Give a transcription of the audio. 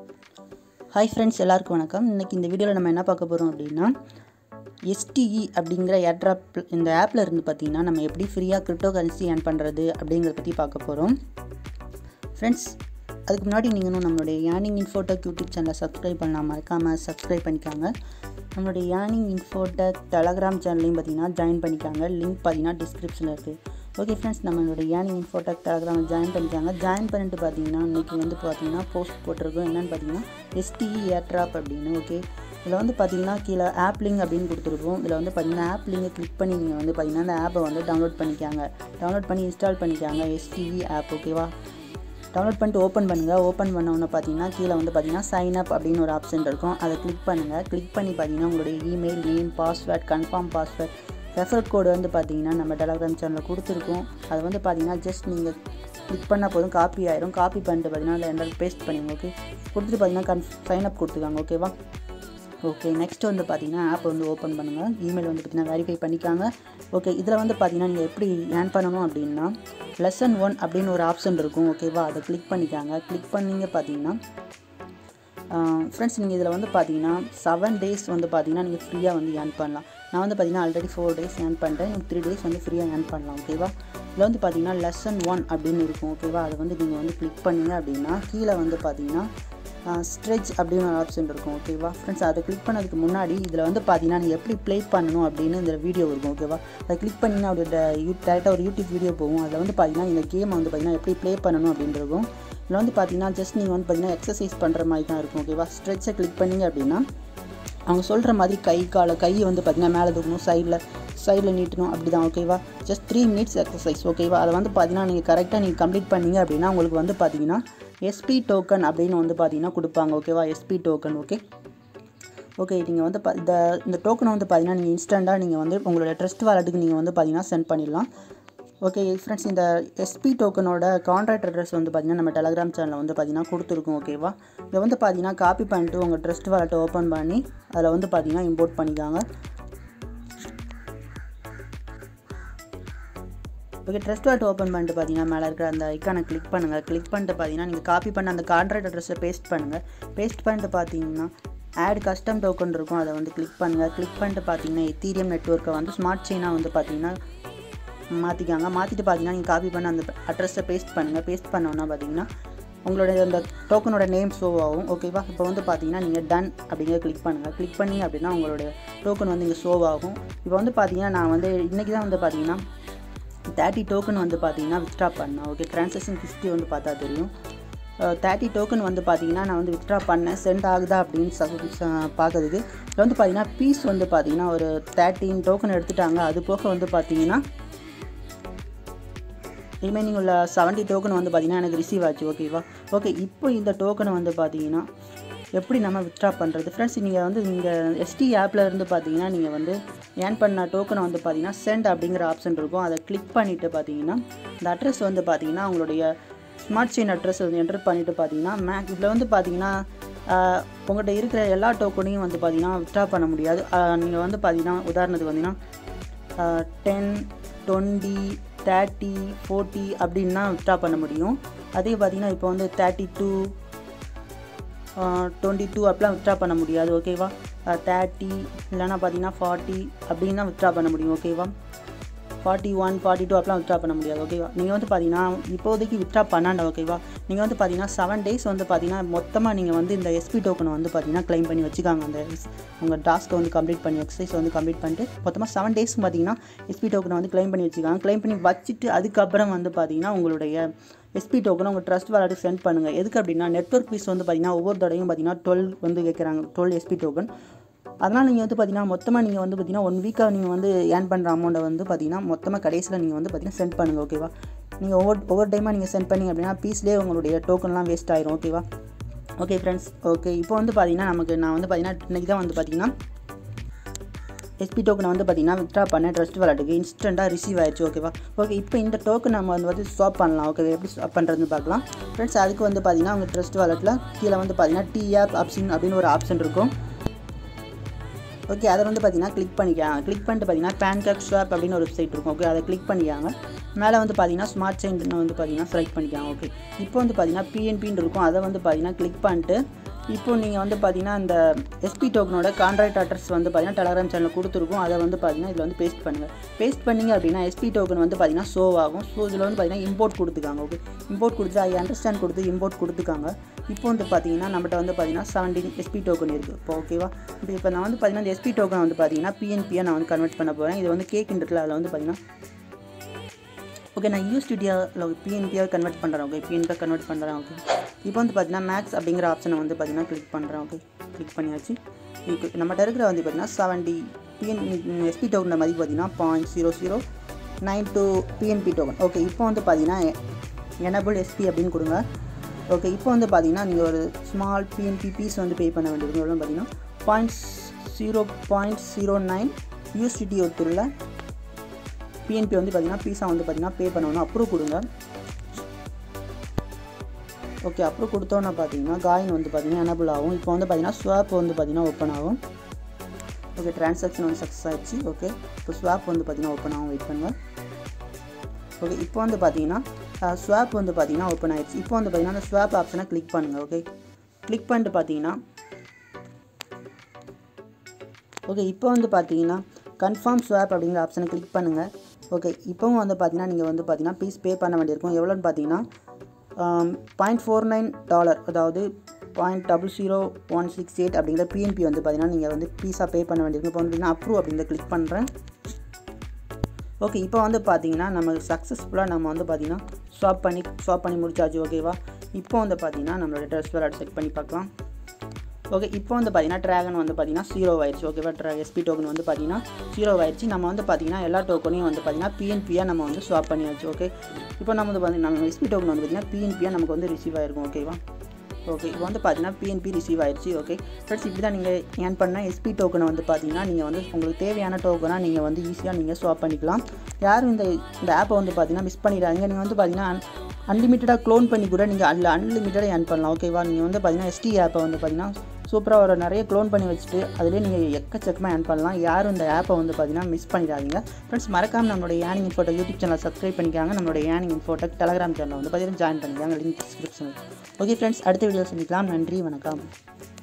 hi friends எல்லாருக்கும் வணக்கம் இன்றைக்கி இந்த வீடியோவில் நம்ம என்ன பார்க்க போகிறோம் அப்படின்னா எஸ்டிஇ அப்படிங்கிற ஏர்ட்ராப் இந்த ஆப்பில் இருந்து பார்த்தீங்கன்னா நம்ம எப்படி ஃப்ரீயாக கிரிப்டோ கரன்சி ஏர்ன் பண்ணுறது அப்படிங்கிறத பற்றி பார்க்க போகிறோம் ஃப்ரெண்ட்ஸ் அதுக்கு முன்னாடி நீங்களும் நம்மளுடைய ஏர்னிங் இன்ஃபோடெக் யூடியூப் சேனலை சப்ஸ்கிரைப் பண்ணலாம் மறக்காமல் சப்ஸ்கிரைப் பண்ணிக்காங்க நம்மளுடைய ஏர்னிங் இன்ஃபோடெக் டெலகிராம் சேனல்லையும் பார்த்தீங்கன்னா ஜாயின் பண்ணிக்காங்க லிங்க் பார்த்தீங்கன்னா டிஸ்கிரிப்ஷனில் இருக்குது ஓகே ஃப்ரெண்ட்ஸ் நம்மளுடைய ஏர்னிங் இன்ஃபோடெக் டெலகிராம் ஜாயின் பண்ணிக்காங்க ஜாயின் பண்ணிட்டு பார்த்தீங்கன்னா இன்றைக்கி வந்து பார்த்தீங்கன்னா போஸ்ட் போட்டிருக்கோம் என்னென்னு பார்த்தீங்கன்னா எஸ்டிஇ ஏர்ட்ராப் அப்படின்னு ஓகே இதில் வந்து பார்த்தீங்கன்னா கீழே ஆப் லிங்க் அப்படின்னு கொடுத்துருப்போம் இதில் வந்து பார்த்தீங்கன்னா ஆப் லிங்கை கிளிக் பண்ணி நீங்கள் வந்து பார்த்தீங்கன்னா அந்த ஆப்பை வந்து டவுன்லோட் பண்ணிக்காங்க டவுன்லோட் பண்ணி இன்ஸ்டால் பண்ணிக்காங்க எஸ்டிஇ ஆப் ஓகேவா டவுன்லோட் பண்ணிட்டு ஓப்பன் பண்ணுங்கள் ஓப்பன் பண்ண உடனே பார்த்தீங்கன்னா கீழே வந்து பார்த்தீங்கன்னா சைன் அப் அப்படின்னு ஒரு ஆப்ஷன் இருக்கும் அதை கிளிக் பண்ணுங்கள் கிளிக் பண்ணி பார்த்தீங்கன்னா உங்களுடைய email name password confirm password refer code வந்து பார்த்தீங்கன்னா நம்ம டெலகிராம் சேனலில் கொடுத்துருக்கோம் அதை வந்து பார்த்தீங்கன்னா ஜஸ்ட் நீங்கள் கிளிக் பண்ணால் போதும் காப்பி ஆயிரும் காப்பி பண்ணிட்டு பார்த்தீங்கன்னா அதில் என்னால் பேஸ்ட் பண்ணிங்க ஓகே கொடுத்துட்டு பார்த்தீங்கன்னா கன் சைன் அப் கொடுத்துருக்காங்க ஓகேவா ஓகே நெக்ஸ்ட் வந்து பார்த்தீங்கன்னா ஆப் வந்து ஓப்பன் பண்ணுங்கள் இமெயில் வந்து பார்த்தீங்கன்னா வெரிஃபை பண்ணிக்காங்க ஓகே இதில் வந்து பார்த்தீங்கன்னா நீங்கள் எப்படி ஏர்ன் பண்ணணும் அப்படின்னா லெசன் ஒன் அப்படின்னு ஒரு ஆப்ஷன் இருக்கும் ஓகேவா அதை கிளிக் பண்ணிக்காங்க கிளிக் பண்ணிங்க பார்த்தீங்கன்னா ஃப்ரெண்ட்ஸ் நீங்கள் இதில் வந்து பார்த்தீங்கன்னா செவன் டேஸ் வந்து பார்த்தீங்கன்னா நீங்கள் ஃப்ரீயாக வந்து ஏர்ன் பண்ணலாம் நான் வந்து பார்த்தீங்கன்னா ஆல்ரெடி ஃபோர் டேஸ் ஏர்ன் பண்ணிட்டேன் இன்னும் த்ரீ டேஸ் வந்து ஃப்ரீயாக ஏர்ன் பண்ணலாம் ஓகேவா இதில் வந்து பார்த்தீங்கன்னா லெசன் ஒன் அப்படின்னு இருக்கும் ஓகேவா அதை வந்து நீங்கள் வந்து கிளிக் பண்ணீங்க அப்படின்னா கீழே வந்து பார்த்தீங்கன்னா ஸ்ட்ரெச் அப்படின்னு ஒரு ஆப்ஷன் இருக்கும் ஓகேவா ஃப்ரெண்ட்ஸ் அதை கிளிக் பண்ணதுக்கு முன்னாடி இதில் வந்து பார்த்தீங்கன்னா நீங்கள் எப்படி ப்ளே பண்ணணும் அப்படின்னு இந்த வீடியோ இருக்கும் ஓகேவா அதை கிளிக் பண்ணிங்கன்னா அப்படியே யூ டேரெக்டாக ஒரு யூடியூப் வீடியோ போகும் அதில் வந்து பார்த்தீங்கன்னா இந்த கேமை வந்து பார்த்தீங்கன்னா எப்படி ப்ளே பண்ணணும் அப்படின்னு இருக்கும் இதில் வந்து பார்த்தீங்கன்னா ஜஸ்ட் நீங்கள் வந்து பார்த்தீங்கன்னா எக்ஸசைஸ் பண்ணுற மாதிரி தான் இருக்கும் ஓகேவா ஸ்ட்ரெச்சை கிளிக் பண்ணிங்க அப்படின்னா அவங்க சொல்கிற மாதிரி கை காலை கையை வந்து பார்த்தீங்கன்னா மேலே தூக்கணும் சைடில் சைடில் நீட்டணும் அப்படி தான் ஓகேவா ஜஸ்ட் த்ரீ மினிட்ஸ் எக்ஸசைஸ் ஓகேவா அதை வந்து பார்த்தீங்கன்னா நீங்கள் கரெக்டாக நீங்கள் கம்ப்ளீட் பண்ணீங்க அப்படின்னா உங்களுக்கு வந்து பார்த்தீங்கன்னா எஸ்பி டோக்கன் அப்படின்னு வந்து பார்த்தீங்கன்னா கொடுப்பாங்க ஓகேவா எஸ்பி டோக்கன் ஓகே ஓகே நீங்கள் வந்து ப இந்த இந்த டோக்கனை வந்து பார்த்தீங்கன்னா நீங்கள் இன்ஸ்டண்ட்டாக நீங்கள் வந்து உங்களோட ட்ரஸ்ட் வாலெட்டுக்கு நீங்கள் வந்து பார்த்தீங்கன்னா சென்ட் பண்ணிடலாம் ஓகே ஃப்ரெண்ட்ஸ் இந்த எஸ்பி டோக்கனோட கான்ட்ராக்ட் அட்ரஸ் வந்து பார்த்தீங்கன்னா நம்ம டெலகிராம் சேனலில் வந்து பார்த்தீங்கன்னா கொடுத்துருக்கோம் ஓகேவா இதை வந்து பார்த்தீங்கன்னா காப்பி பண்ணிட்டு உங்கள் ட்ரஸ்ட் வாலெட்டை ஓப்பன் பண்ணி அதில் வந்து பார்த்தீங்கன்னா இம்போர்ட் பண்ணிக்காங்க ஓகே ட்ரஸ்ட் வாலெட் ஓப்பன் பண்ணிட்டு பார்த்தீங்கன்னா மேலே இருக்கிற அந்த ஐக்கானை கிளிக் பண்ணுங்கள் கிளிக் பண்ணிட்டு பார்த்தீங்கன்னா நீங்கள் காப்பி பண்ண அந்த கான்ட்ராக்ட் அட்ரஸை பேஸ்ட் பண்ணுங்கள் பேஸ்ட் பண்ணிட்டு பார்த்தீங்கன்னா ஆட் கஸ்டம் டோக்கன் இருக்கும் அதை வந்து கிளிக் பண்ணுங்கள் கிளிக் பண்ணிட்டு பார்த்தீங்கன்னா எத்தீரியம் நெட்ஒர்க்கை வந்து ஸ்மார்ட் செயினாக வந்து பார்த்தீங்கன்னா மாற்றிக்காங்க மாற்றிட்டு பார்த்தீங்கன்னா நீங்கள் காப்பி பண்ண அந்த அட்ரஸை பேஸ்ட் பண்ணுங்கள் பேஸ்ட் பண்ணோன்னா பார்த்தீங்கன்னா உங்களுடைய அந்த டோக்கனோட நேம் ஷோ ஆகும் ஓகேவா இப்போ வந்து பார்த்தீங்கன்னா நீங்கள் டன் அப்படிங்கிற கிளிக் பண்ணுங்கள் கிளிக் பண்ணி அப்படின்னா உங்களுடைய டோக்கன் வந்து இங்கே ஷோ ஆகும் இப்போ வந்து பார்த்தீங்கன்னா நான் வந்து இன்றைக்கி தான் வந்து பார்த்தீங்கன்னா தேர்ட்டி டோக்கன் வந்து பார்த்தீங்கன்னா வித்ட்ரா பண்ணேன் ஓகே ட்ரான்சாக்ஷன் ஹிஸ்ட்ரி வந்து பார்த்தா தெரியும் தேர்ட்டி டோக்கன் வந்து பார்த்தீங்கன்னா நான் வந்து வித்ட்ரா பண்ணேன் சென்ட் ஆகுதா அப்படின்னு பார்க்குறதுக்கு இதில் வந்து பார்த்தீங்கன்னா பீஸ் வந்து பார்த்தீங்கன்னா ஒரு தேர்ட்டின் டோக்கன் எடுத்துட்டாங்க அது போக வந்து பார்த்தீங்கன்னா ரிமைனிங் உள்ள செவன்ட்டி டோக்கன் வந்து பார்த்திங்கன்னா எனக்கு ரிசீவ் ஆச்சு ஓகேவா ஓகே இப்போ இந்த டோக்கனை வந்து பார்த்தீங்கன்னா எப்படி நம்ம வித்ட்ரா பண்ணுறது ஃப்ரெண்ட்ஸ் நீங்கள் வந்து நீங்கள் எஸ்டி ஆப்பில் இருந்து பார்த்தீங்கன்னா நீங்கள் வந்து ஏர்ன் பண்ண டோக்கனை வந்து பார்த்தீங்கன்னா சென்ட் அப்படிங்கிற ஆப்ஷன் இருக்கும் அதை கிளிக் பண்ணிவிட்டு பார்த்தீங்கன்னா இந்த அட்ரஸ் வந்து பார்த்தீங்கன்னா உங்களுடைய ஸ்மார்ட் செயின் அட்ரஸ் வந்து என்டர் பண்ணிவிட்டு பார்த்தீங்கன்னா மேக் இதில் வந்து பார்த்தீங்கன்னா உங்கள்கிட்ட இருக்கிற எல்லா டோக்கனையும் வந்து பார்த்தீங்கன்னா வித்ட்ரா பண்ண முடியாது நீங்கள் வந்து பார்த்தீங்கன்னா உதாரணத்துக்கு பார்த்தீங்கன்னா டென் டுவெண்ட்டி தேர்ட்டி ஃபோர்ட்டி அப்படின்னா வித்ட்ரா பண்ண முடியும் அதே பார்த்திங்கன்னா இப்போ வந்து தேர்ட்டி டூ டுவெண்ட்டி டூ அப்படிலாம் வித்ட்ரா பண்ண முடியாது ஓகேவா தேர்ட்டி இல்லைனா பார்த்தீங்கன்னா ஃபார்ட்டி அப்படின்னு தான் வித்ட்ரா பண்ண முடியும் ஓகேவா ஃபார்ட்டி ஒன் ஃபார்ட்டி டூ அப்படிலாம் வித்ட்ரா பண்ண முடியாது ஓகேவா நீங்கள் வந்து பார்த்தீங்கன்னா இப்போதைக்கு வித்ட்ரா பண்ணாண்ட ஓகேவா நீங்கள் வந்து பார்த்தீங்கன்னா செவன் டேஸ் வந்து பார்த்தீங்கன்னா மொத்தமாக நீங்கள் வந்து இந்த எஸ்பி டோக்கனை வந்து பார்த்தீங்கன்னா க்ளைம் பண்ணி வச்சுக்காங்க அந்த உங்கள் டாஸ்க்கை வந்து கம்ப்ளீட் பண்ணி எக்ஸசைஸ் வந்து கம்ப்ளீட் பண்ணிட்டு மொத்தமாக செவன் டேஸ் பார்த்தீங்கன்னா எஸ்பி டோக்கனை வந்து க்ளைம் பண்ணி வச்சுக்காங்க க்ளைம் பண்ணி வச்சுட்டு அதுக்கப்புறம் வந்து பார்த்தீங்கன்னா உங்களுடைய எஸ்பி டோக்கனை உங்கள் ட்ரஸ்ட் வாலெட்டுக்கு சென்ட் பண்ணுங்கள் எதுக்கு அப்படின்னா நெட்ஒர்க் ஃபீஸ் வந்து பார்த்தீங்கன்னா ஒவ்வொரு தடையும் பார்த்தீங்கன்னா டுவெல் வந்து கேட்குறாங்க டுவெல் எஸ்பி டோக்கன் அதனால் நீங்கள் வந்து பார்த்தீங்கன்னா மொத்தமாக நீங்கள் வந்து பார்த்தீங்கன்னா ஒன் வீக்காக நீங்கள் வந்து ஏர்ன் பண்ணுற அமௌண்ட்டை வந்து பார்த்தீங்கன்னா மொத்தமாக கடைசியில் நீங்கள் வந்து பார்த்தீங்கன்னா சென்ட் பண்ணுங்கள் ஓகேவா நீங்கள் ஒவ்வொரு ஒவ்வொரு டைமாக நீங்கள் சென்ட் பண்ணிங்க அப்படின்னா பீஸ்லேயே உங்களுடைய டோக்கன்லாம் வேஸ்ட் ஆயிரும் ஓகேவா ஓகே ஃப்ரெண்ட்ஸ் ஓகே இப்போ வந்து பார்த்தீங்கன்னா நமக்கு நான் வந்து பார்த்தீங்கன்னா இன்றைக்கி தான் வந்து பார்த்தீங்கன்னா எஸ்பி டோக்கனை வந்து பார்த்தீங்கன்னா வித்ட்ரா பண்ண ட்ரஸ்ட் வாலெட்டுக்கு இன்ஸ்டண்ட்டாக ரிசீவ் ஆயிடுச்சு ஓகேவா ஓகே இப்போ இந்த டோக்கன் நம்ம வந்து வந்து ஸ்வாப் பண்ணலாம் ஓகே எப்படி ஸ்வாப் பண்ணுறதுன்னு பார்க்கலாம் ஃப்ரெண்ட்ஸ் அதுக்கு வந்து பார்த்தீங்கன்னா உங்கள் ட்ரஸ்ட் வாலெட்டில் கீழே வந்து பார்த்தீங்கன்னா டி ஆப் ஆப்ஷன் அப்படின்னு ஒரு ஆப்ஷன் இருக்கும் ஓகே அதை வந்து பார்த்தீங்கன்னா கிளிக் பண்ணிக்காங்க கிளிக் பண்ணிட்டு பார்த்தீங்கன்னா பேன் கார்ட் ஸ்வாப் அப்படின்னு ஒரு வெப்சைட் இருக்கும் ஓகே அதை கிளிக் பண்ணிக்காங்க மேலே வந்து பார்த்தீங்கன்னா ஸ்மார்ட் செயின் வந்து பார்த்தீங்கன்னா செலக்ட் பண்ணிக்காங்க ஓகே இப்போ வந்து பார்த்தீங்கன்னா பிஎன்பின்னு இருக்கும் அதை வந்து பார்த்தீங்கன்னா கிளிக் பண்ணிட்டு இப்போ நீங்கள் வந்து பார்த்தீங்கன்னா இந்த எஸ்பி டோக்கனோட கான்ட்ராக்ட் அட்ரஸ் வந்து பார்த்தீங்கன்னா டெலகிராம் சேனலில் கொடுத்துருக்கும் அதை வந்து பார்த்தீங்கன்னா இதில் வந்து பேஸ்ட் பண்ணுங்கள் பேஸ்ட் பண்ணிங்க அப்படின்னா எஸ்பி டோக்கன் வந்து பார்த்தீங்கன்னா ஷோ ஆகும் ஸோ இதில் வந்து பார்த்தீங்கன்னா இம்போர்ட் கொடுத்துக்காங்க ஓகே இம்போர்ட் கொடுத்து ஐ அண்டர்ஸ்டாண்ட் கொடுத்து இம்போர்ட் கொடுத்துக்காங்க இப்போ வந்து பார்த்தீங்கன்னா நம்மகிட்ட வந்து பார்த்தீங்கன்னா செவன்டீன் எஸ்பி டோக்கன் இருக்குது இப்போ ஓகேவா இப்போ இப்போ நான் வந்து பார்த்தீங்கன்னா இந்த எஸ்பி டோக்கன் வந்து பார்த்தீங்கன்னா பிஎன்பியாக நான் வந்து கன்வெர்ட் பண்ண போகிறேன் இது வந்து கேக் இருக்குல்ல அதில் வந்து பார்த்தீங்கன்னா ஓகே நான் யூஸ்டிடியாவில் பிஎன்பியாக கன்வெர்ட் பண்ணுறேன் ஓகே பிஎன்பியாக கன்வெர்ட் பண்ணுறேன் ஓகே இப்போ வந்து பார்த்தீங்கன்னா மேக்ஸ் அப்படிங்கிற ஆப்ஷனை வந்து பார்த்தீங்கன்னா கிளிக் பண்ணுறேன் ஓகே கிளிக் பண்ணியாச்சு இப்போ நம்மகிட்ட இருக்கிற வந்து பார்த்தீங்கன்னா செவன்டி பிஎன் எஸ்பி டோக்கன் மதிப்பு பார்த்தீங்கன்னா point zero zero nine two BNB token okay இப்போ வந்து பார்த்தீங்கன்னா எனபிள் எஸ்பி அப்படின்னு கொடுங்க ஓகே இப்போ வந்து பார்த்தீங்கன்னா நீங்கள் ஒரு ஸ்மால் பிஎன்பி பீஸ் வந்து பே பண்ண வேண்டியது எவ்வளோ பார்த்தீங்கன்னா point zero point zero nine USDT ஒருத்தரில் பிஎன்பி வந்து பார்த்தீங்கன்னா பீஸா வந்து பார்த்தீங்கன்னா பே பண்ணணும் அப்ரூவ் கொடுங்க ஓகே அப்ரூவ் கொடுத்தோன்னே பார்த்தீங்கன்னா காயின் வந்து பார்த்தீங்கன்னா எனபிள் ஆகும் இப்போ வந்து பார்த்தீங்கன்னா ஸ்வாப் வந்து பார்த்தீங்கன்னா ஓப்பன் ஆகும் ஓகே ட்ரான்சாக்ஷன் வந்து சக்ஸஸ் ஆயிடுச்சு ஓகே இப்போ ஸ்வாப் வந்து பார்த்தீங்கன்னா ஓப்பன் ஆகும் வெயிட் பண்ணுங்கள் ஓகே இப்போ வந்து பார்த்தீங்கன்னா ஸ்வாப் வந்து பார்த்தீங்கன்னா ஓப்பன் ஆயிடுச்சு இப்போ வந்து பார்த்தீங்கன்னா அந்த ஸ்வாப் ஆப்ஷனை கிளிக் பண்ணுங்கள் ஓகே கிளிக் பண்ணிட்டு பார்த்தீங்கன்னா ஓகே இப்போ வந்து பார்த்தீங்கன்னா கன்ஃபார்ம் ஸ்வாப் அப்படிங்கிற ஆப்ஷனை கிளிக் பண்ணுங்கள் ஓகே இப்போவும் வந்து பார்த்தீங்கன்னா நீங்கள் வந்து பார்த்தீங்கன்னா பீஸ் பே பண்ண வேண்டியிருக்கும் எவ்வளோன்னு பார்த்தீங்கன்னா பாயிண்ட் ஃபோர் நைன் டாலர் அதாவது point double zero one six eight அப்படிங்கிற பிஎன்பி வந்து பார்த்தீங்கன்னா நீங்கள் வந்து பீஸாக பே பண்ண வேண்டியிருக்கும் இப்போ வந்து பார்த்தீங்கன்னா அப்ரூவ் அப்படிங்கிற கிளிக் பண்ணுறேன் ஓகே இப்போ வந்து பார்த்தீங்கன்னா நம்ம சக்ஸஸ்ஃபுல்லாக நம்ம வந்து பார்த்தீங்கன்னா ஸ்வாப் பண்ணி ஸ்வாப் பண்ணி முடிச்சாச்சு ஓகேவா இப்போ வந்து பார்த்தீங்கன்னா நம்மளோட ட்ரெஸ் வேலை செக் பண்ணி பார்க்கலாம் ஓகே இப்போ வந்து பார்த்தீங்கன்னா ட்ராகன் வந்து பார்த்தீங்கன்னா ஜீரோ ஆயிடுச்சு ஓகேவா ட்ரா எஸ்பி டோக்கன் வந்து பார்த்தீங்கன்னா ஜீரோ ஆயிடுச்சு நம்ம வந்து பார்த்தீங்கன்னா எல்லா டோக்கனையும் வந்து பார்த்தீங்கன்னா பிஎன்பியாக நம்ம வந்து ஸ்வாப் பண்ணியாச்சு ஓகே இப்போ நம்ம வந்து பார்த்தீங்கன்னா நம்ம எஸ்பி டோக்கன் வந்து பார்த்தீங்கன்னா பிஎன்பியாக நமக்கு வந்து ரிசீவ் ஆயிருக்கும் ஓகேவா ஓகே இப்போ வந்து பார்த்தீங்கன்னா பிஎன்பி ரிசீவ் ஆயிடுச்சு ஓகே ஃப்ரெண்ட்ஸ் இப்படி தான் நீங்கள் ஏன் பண்ண எஸ்பி டோக்கனை வந்து பார்த்தீங்கன்னா நீங்கள் வந்து உங்களுக்கு தேவையான டோக்கனாக நீங்கள் வந்து ஈஸியாக நீங்கள் ஸ்வாப் பண்ணிக்கலாம் யாரும் இந்த இந்த ஆப்பை வந்து பார்த்தீங்கன்னா மிஸ் பண்ணிடாதீங்க நீங்கள் வந்து பார்த்தீங்கன்னா அன்லிமிட்டடாக க்ளோன் பண்ணி கூட நீங்கள் அதில் அன்லிமிட்டடாக ஏர்ன் பண்ணலாம் ஓகேவா நீங்கள் வந்து பார்த்தீங்கன்னா எஸ்டி ஆப்பை வந்து பார்த்தீங்கன்னா சூப்பராக ஒரு நிறைய க்ளோன் பண்ணி வச்சுட்டு அதிலே நீங்கள் எக்கச்சக்கமாக ஏர்ன் பண்ணலாம் யாரும் இந்த ஆப்பை வந்து பார்த்தீங்கன்னா மிஸ் பண்ணிடாதீங்க ஃப்ரெண்ட்ஸ் மறக்காம நம்மளோட ஏனிங் இன்ஃபோட்டோ யூடியூப் சேனல் சப்ஸ்கிரைப் பண்ணிக்காங்க நம்மளோட ஏனிங் இன்ஃபோட்டோ டெலகிராம் சேனல் வந்து பார்த்தீங்கன்னா ஜாயின் பண்ணிக்காங்க லிங்க் டிஸ்கிரிப்ஷனில் ஓகே ஃப்ரெண்ட்ஸ் அடுத்த வீடியோ சந்திக்கலாம் நன்றி வணக்கம்